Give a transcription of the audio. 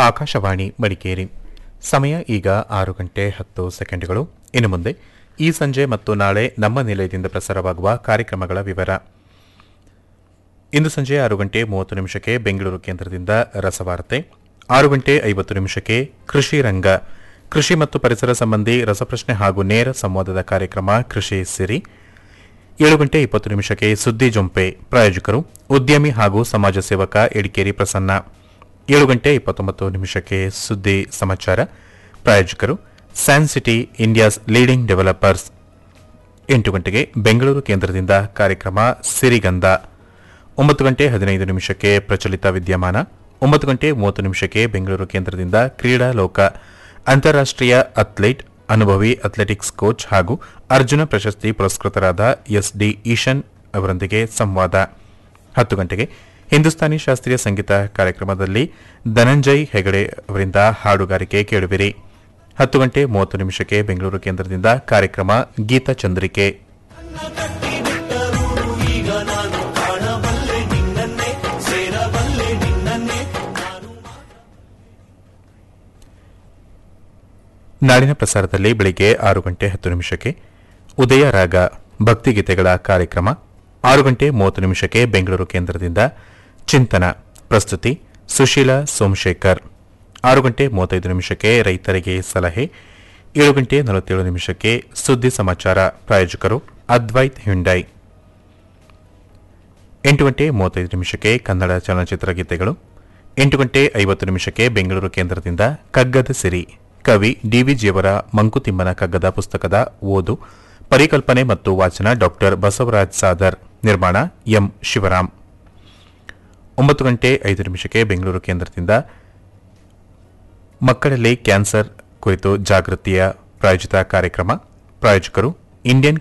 ಆಕಾಶವಾಣಿ ಮಡಿಕೇರಿ ಸಮಯ ಈಗ ಆರು ಗಂಟೆ ಹತ್ತು ಸೆಕೆಂಡ್ಗಳು ಇನ್ನು ಮುಂದೆ ಈ ಸಂಜೆ ಮತ್ತು ನಾಳೆ ನಮ್ಮ ನಿಲಯದಿಂದ ಪ್ರಸಾರವಾಗುವ ಕಾರ್ಯಕ್ರಮಗಳ ವಿವರ ಇಂದು ಸಂಜೆ ಆರು ಗಂಟೆ ಮೂವತ್ತು ನಿಮಿಷಕ್ಕೆ ಬೆಂಗಳೂರು ಕೇಂದ್ರದಿಂದ ರಸವಾರ್ತೆ ಆರು ಗಂಟೆ ಐವತ್ತು ನಿಮಿಷಕ್ಕೆ ಕೃಷಿ ರಂಗ ಕೃಷಿ ಮತ್ತು ಪರಿಸರ ಸಂಬಂಧಿ ರಸಪ್ರಶ್ನೆ ಹಾಗೂ ನೇರ ಸಂವಾದದ ಕಾರ್ಯಕ್ರಮ ಕೃಷಿ ಸಿರಿ ಏಳು ಗಂಟೆ ಇಪ್ಪತ್ತು ನಿಮಿಷಕ್ಕೆ ಸುದ್ದಿ ಜೊಂಪೆ ಪ್ರಾಯೋಜಕರು ಉದ್ಯಮಿ ಹಾಗೂ ಸಮಾಜ ಸೇವಕ ಎಡಿಕೇರಿ ಪ್ರಸನ್ನ ಏಳು ಗಂಟೆ ಇಪ್ಪತ್ತೊಂಬತ್ತು ನಿಮಿಷಕ್ಕೆ ಸುದ್ದಿ ಸಮಾಚಾರ ಪ್ರಾಯೋಜಕರು San City India's leading developers ಎಂಟು ಗಂಟೆಗೆ ಬೆಂಗಳೂರು ಕೇಂದ್ರದಿಂದ ಕಾರ್ಯಕ್ರಮ ಸಿರಿಗಂಧ ಒಂಬತ್ತು ಗಂಟೆ ಹದಿನೈದು ನಿಮಿಷಕ್ಕೆ ಪ್ರಚಲಿತ ವಿದ್ಯಮಾನ ಒಂಬತ್ತು ಗಂಟೆ ಮೂವತ್ತು ನಿಮಿಷಕ್ಕೆ ಬೆಂಗಳೂರು ಕೇಂದ್ರದಿಂದ ಕ್ರೀಡಾ ಲೋಕ ಅಂತಾರಾಷ್ಟ್ರೀಯ ಅಥ್ಲೀಟ್ ಅನುಭವಿ ಅಥ್ಲೆಟಿಕ್ಸ್ ಕೋಚ್ ಹಾಗೂ ಅರ್ಜುನ ಪ್ರಶಸ್ತಿ ಪುರಸ್ಕೃತರಾದ ಎಸ್ ಡಿ ಈಶನ್ ಅವರೊಂದಿಗೆ ಸಂವಾದ ಹತ್ತು ಗಂಟೆಗೆ ಹಿಂದೂಸ್ತಾನಿ ಶಾಸ್ತ್ರೀಯ ಸಂಗೀತ ಕಾರ್ಯಕ್ರಮದಲ್ಲಿ ಧನಂಜಯ್ ಹೆಗಡೆ ಅವರಿಂದ ಹಾಡುಗಾರಿಕೆ ಕೇಳುವಿರಿ ಹತ್ತು ಗಂಟೆ ಮೂವತ್ತು ನಿಮಿಷಕ್ಕೆ ಬೆಂಗಳೂರು ಕೇಂದ್ರದಿಂದ ಕಾರ್ಯಕ್ರಮ ಗೀತಾ ಚಂದ್ರಿಕೆ ಈಗ ನಾನು ಕಾಣಬಲ್ಲೆ ನಿನ್ನನ್ನೇ ಸೇರಬಲ್ಲೆ ನಿನ್ನನ್ನೇ ನಾನು ನಾಳಿನ ಪ್ರಸಾರದಲ್ಲಿ ಬೆಳಿಗ್ಗೆ ಆರು ಗಂಟೆ ಹತ್ತು ನಿಮಿಷಕ್ಕೆ ಉದಯ ರಾಗ ಭಕ್ತಿಗೀತೆಗಳ ಕಾರ್ಯಕ್ರಮ ಆರು ಗಂಟೆ ಮೂವತ್ತು ನಿಮಿಷಕ್ಕೆ ಬೆಂಗಳೂರು ಕೇಂದ್ರದಿಂದ ಚಿಂತನ ಪ್ರಸ್ತುತಿ ಸುಶೀಲಾ ಸೋಮಶೇಖರ್ ಆರು ಗಂಟೆ ಮೂವತ್ತೈದು ನಿಮಿಷಕ್ಕೆ ರೈತರಿಗೆ ಸಲಹೆ ಏಳು ಗಂಟೆ ನಲವತ್ತೇಳು ನಿಮಿಷಕ್ಕೆ ಸುದ್ದಿ ಸಮಾಚಾರ ಪ್ರಾಯೋಜಕರು ಅದ್ವೈತ್ ಹ್ಯುಂಡೈ ಎಂಟು ಗಂಟೆ ಮೂವತ್ತೈದು ನಿಮಿಷಕ್ಕೆ ಕನ್ನಡ ಚಲನಚಿತ್ರ ಗೀತೆಗಳು ಎಂಟು ಗಂಟೆ ಐವತ್ತು ನಿಮಿಷಕ್ಕೆ ಬೆಂಗಳೂರು ಕೇಂದ್ರದಿಂದ ಕಗ್ಗದ ಸಿರಿ ಕವಿ ಡಿವಿಜಿಯವರ ಮಂಕುತಿಮ್ಮನ ಕಗ್ಗದ ಪುಸ್ತಕದ ಓದು ಪರಿಕಲ್ಪನೆ ಮತ್ತು ವಾಚನ ಡಾಕ್ಟರ್ ಬಸವರಾಜ್ ಸಾದರ್ ನಿರ್ಮಾಣ ಎಂ ಶಿವರಾಮ್ ಒಂಬತ್ತು ಗಂಟೆ ಐದು ನಿಮಿಷಕ್ಕೆ ಬೆಂಗಳೂರು ಕೇಂದ್ರದಿಂದ ಮಕ್ಕಳಲ್ಲಿ ಕ್ಯಾನ್ಸರ್ ಕುರಿತು ಜಾಗೃತಿಯ ಪ್ರಾಯೋಜಿತ ಕಾರ್ಯಕ್ರಮ ಪ್ರಾಯೋಜಕರು ಇಂಡಿಯನ್